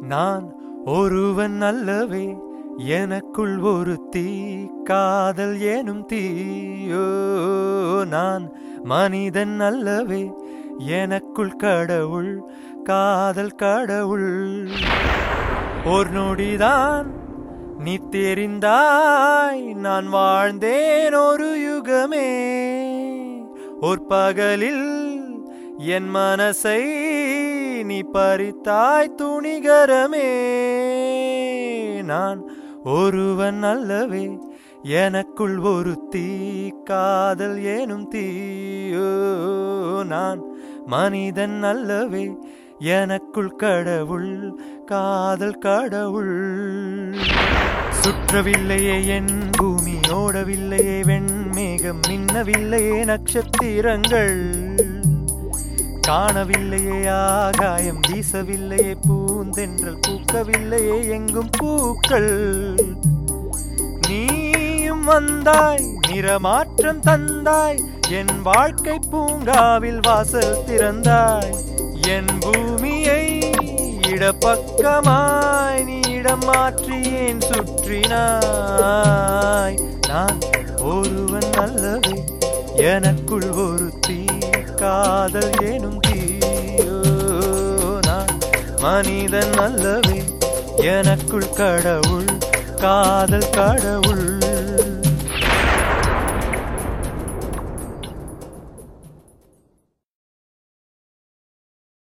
நான் ஒருவன் அல்லவே எனக்குள் ஒரு தீ காதல் எனும் தீயோ நான் மனிதன் அல்லவே எனக்குள் கடவுள் காதல் கடவுள் ஒரு நொடிதான் நீ தெரிந்தாய் நான் வாழ்ந்தேன் ஒரு யுகமே ஒரு பகலில் என் மனசை நீ பறித்தாய் துணிகரமே நான் ஒருவன் அல்லவே எனக்குள் ஒரு தீ காதல் எனும் தீயோ நான் மனிதன் அல்லவே எனக்குள் கடவுள் காதல் கடவுள் சுற்றவில்லையே என் பூமி ஓடவில்லையே வெண்மேகம் மின்னவில்லையே நட்சத்திரங்கள் காணவில்லையே ஆகாயம் வீசவில்லையே பூந்தென்றல் பூக்கவில்லையே எங்கும் பூக்கள் நீயும் வந்தாய் நிறமாற்றம் தந்தாய் என் வாழ்க்கை பூங்காவில் வாசல் திறந்தாய் என் பூமியை இடப்பக்கமாய் நீ இடம் மாற்றி ஏன் சுற்றினாய் நான் ஒருவன் அல்லவே எனக்குள் ஒரு தீ காதல் எனும் தீயோ நான் மனிதன் அல்லவே எனக்குள் கடவுள் காதல் கடவுள்